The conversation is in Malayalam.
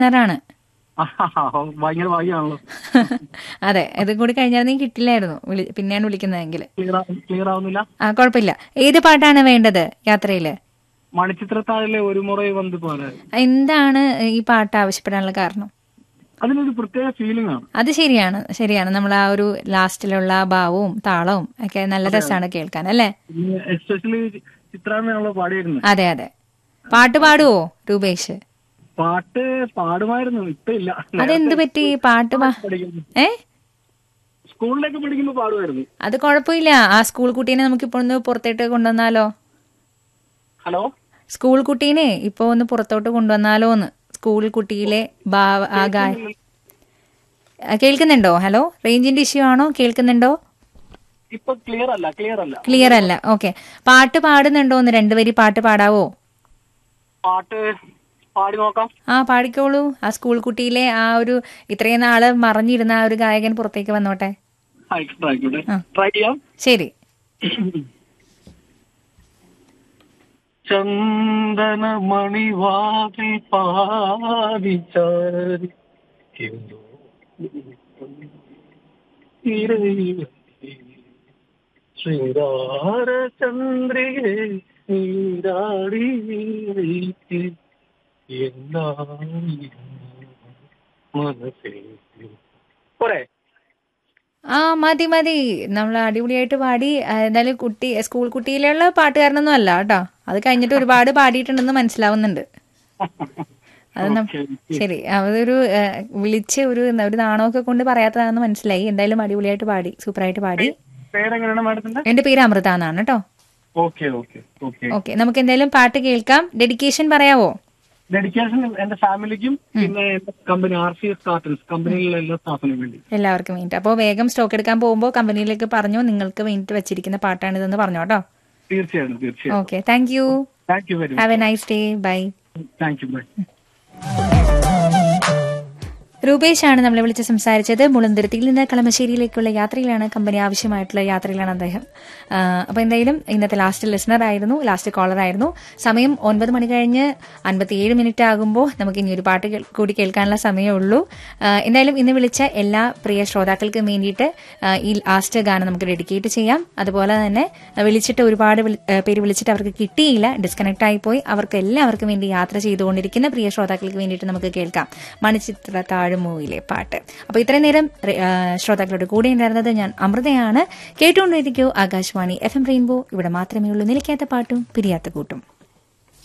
ാണ് ആഹാ, ഭയങ്കര ഭാഗ്യമാണല്ലോ അതെ ഇതും കൂടി കഴിഞ്ഞായിരുന്നെങ്കിൽ കിട്ടില്ലായിരുന്നു വിളി പിന്നെയാണ് വിളിക്കുന്നതെങ്കിൽ ക്ലിയർ ക്ലിയർ ആവുന്നില്ല ആ കുഴപ്പമില്ല ഏത് പാട്ടാണ് വേണ്ടത് യാത്രയില് മണിച്ചിത്രത്താഴിലെ ഒരു മുറ വന്ന് പോലെ എന്താണ് ഈ പാട്ട് ആവശ്യപ്പെടാനുള്ള കാരണം അതിനൊരു പ്രത്യേക ഫീലിംഗ് ആണ് അത് ശരിയാണ് ശരിയാണ് നമ്മൾ ആ ഒരു ലാസ്റ്റിലുള്ള ആ ഭാവവും താളവും ഒക്കെ നല്ല രസമാണ് കേൾക്കാൻ അല്ലേ എസ്പെഷ്യലി ചിത്രാമ്മയാണല്ലോ പാടിയിരുന്നത് അതെ അതെ പാട്ട് പാടുവോ രൂപേഷ് പാട്ട് പാടുമായിരുന്നു ഇപ്പൊ ഇല്ല അതെന്ത് പറ്റി പാട്ട് പാ പഠിക്കുന്നു ഏ സ്കൂളിലൊക്കെ പഠിക്കുമ്പോ പാടുമായിരുന്നു അത് കുഴപ്പമില്ല ആ സ്കൂൾ കുട്ടീനെ നമുക്ക് ഇപ്പോൾ ഒന്ന് പുറത്തേട്ട് കൊണ്ടുവന്നാലോ ഹലോ സ്കൂൾ കുട്ടീനെ ഇപ്പൊ ഒന്ന് പുറത്തോട്ട് കൊണ്ടുവന്നാലോ എന്ന് സ്കൂൾ കുട്ടിയിലെ ഭാവ ആ ഗായ ആ, കേൾക്കുന്നുണ്ടോ ഹലോ റേഞ്ചിന്റെ ഇഷ്യൂ ആണോ കേൾക്കുന്നുണ്ടോ ഇപ്പൊ ക്ലിയർ അല്ല ക്ലിയർ അല്ല ക്ലിയർ അല്ല ഓക്കെ പാട്ട് പാടുന്നുണ്ടോ ഒന്ന് രണ്ടുപേരി പാട്ട് പാടാവോ പാട്ട് പാടി നോക്കാം ആ പാടിക്കോളൂ ആ സ്കൂൾ കുട്ടിയിലെ ആ ഒരു ഇത്രയും നാള് മറഞ്ഞിരുന്ന ആ ഒരു ഗായകൻ പുറത്തേക്ക് വന്നോട്ടെ ആയിക്കോട്ടെ ആയിക്കോട്ടെ ആ. ട്രൈ ചെയ്യാം ശരി ചന്ദന മണിവാതിൽ പാതിച്ചാരി ശ്രീരാരചന്ദ്രികെ നീരാടി വീഴ്ത്തി എന്നായി മനസ്സേ പോരെ ആ മതി മതി നമ്മൾ അടിപൊളിയായിട്ട് പാടി ആ, എന്തായാലും കുട്ടി സ്കൂൾ കുട്ടിയിലുള്ള പാട്ടുകാരനൊന്നും അല്ല കേട്ടോ അത് കഴിഞ്ഞിട്ട് ഒരുപാട് പാടിയിട്ടുണ്ടെന്ന് മനസ്സിലാവുന്നുണ്ട് അത് നം- ഓക്കേ, ഓക്കേ. ശരി അതൊരു ആ, വിളിച്ച് ഒരു എന്താ, ഒരു നാണമൊക്കെ കൊണ്ട് പറയാത്തതാണെന്ന് മനസ്സിലായി എന്തായാലും അടിപൊളിയായിട്ട് പാടി സൂപ്പറായിട്ട് പാടി പേരെങ്ങനെയാണ് മാഡത്തിന്റെ എന്റെ പേര് അമൃത എന്നാണ് കേട്ടോ ഓക്കെ ഓക്കെ ഓക്കെ ഓക്കെ നമുക്ക് എന്തായാലും പാട്ട് കേൾക്കാം ഡെഡിക്കേഷൻ പറയാവോ ഡെഡിക്കേഷൻ എന്റെ ഫാമിലിക്കും പിന്നെ എന്റെ company R C S cartons കമ്പനിയിലെ എല്ലാ സ്റ്റാഫിനും വേണ്ടി എല്ലാവർക്കും വേണ്ടിയിട്ട് അപ്പോൾ വേഗം സ്റ്റോക്ക് എടുക്കാൻ പോകുമ്പോൾ കമ്പനിയിലേക്ക് പറഞ്ഞു നിങ്ങൾക്ക് വേണ്ടിയിട്ട് വെച്ചിരിക്കുന്ന പാട്ടാണിതെന്ന് പറഞ്ഞു കേട്ടോ തീർച്ചയായിട്ടും തീർച്ചയായും okay thank you thank you very have a nice day bye much thank you bye രൂപേഷാണ് നമ്മളെ വിളിച്ച് സംസാരിച്ചത് മുളന്തുരുത്തിയിൽ നിന്ന് കളമശ്ശേരിയിലേക്കുള്ള യാത്രയിലാണ് കമ്പനി ആവശ്യമായിട്ടുള്ള യാത്രയിലാണ് അദ്ദേഹം അപ്പോൾ എന്തായാലും ഇന്നത്തെ ലാസ്റ്റ് ലിസണർ ആയിരുന്നു ലാസ്റ്റ് കോളർ ആയിരുന്നു സമയം ഒൻപത് മണി കഴിഞ്ഞ് അൻപത്തിയേഴ് മിനിറ്റ് ആകുമ്പോൾ നമുക്ക് ഇനി ഒരു പാട്ട് കേൾ- കൂടി കേൾക്കാനുള്ള സമയമേ ഉള്ളൂ ആ, എന്തായാലും ഇന്ന് വിളിച്ച എല്ലാ പ്രിയ ശ്രോതാക്കൾക്കും വേണ്ടിയിട്ട് ആ, ഈ ലാസ്റ്റ് ഗാനം നമുക്ക് ഡെഡിക്കേറ്റ് ചെയ്യാം അതുപോലെ തന്നെ വിളിച്ചിട്ട് ഒരുപാട് വിളി- ആ, പേര് വിളിച്ചിട്ട് അവർക്ക് കിട്ടിയില്ല ഡിസ്കണക്ട് ആയിപ്പോയി അവർക്ക് എല്ലാവർക്കും വേണ്ടി യാത്ര ചെയ്തുകൊണ്ടിരിക്കുന്ന പ്രിയ ശ്രോതാക്കൾക്ക് വേണ്ടിയിട്ട് നമുക്ക് കേൾക്കാം മണിച്ചിത്ര താഴുമൂവിലെ പാട്ട് അപ്പോൾ ഇത്രയും നേരം റെ- ആ, ശ്രോതാക്കളുടെ കൂടെ ഉണ്ടായിരുന്നത് ഞാൻ അമൃതയാണ് കേട്ടുകൊണ്ടിരിക്കൂ ആകാശവാണി എഫ് എം റെയിൻബോ ഇവിടെ മാത്രമേ ഉള്ളൂ നിലയ്ക്കാത്ത പാട്ടും പിരിയാത്ത കൂട്ടും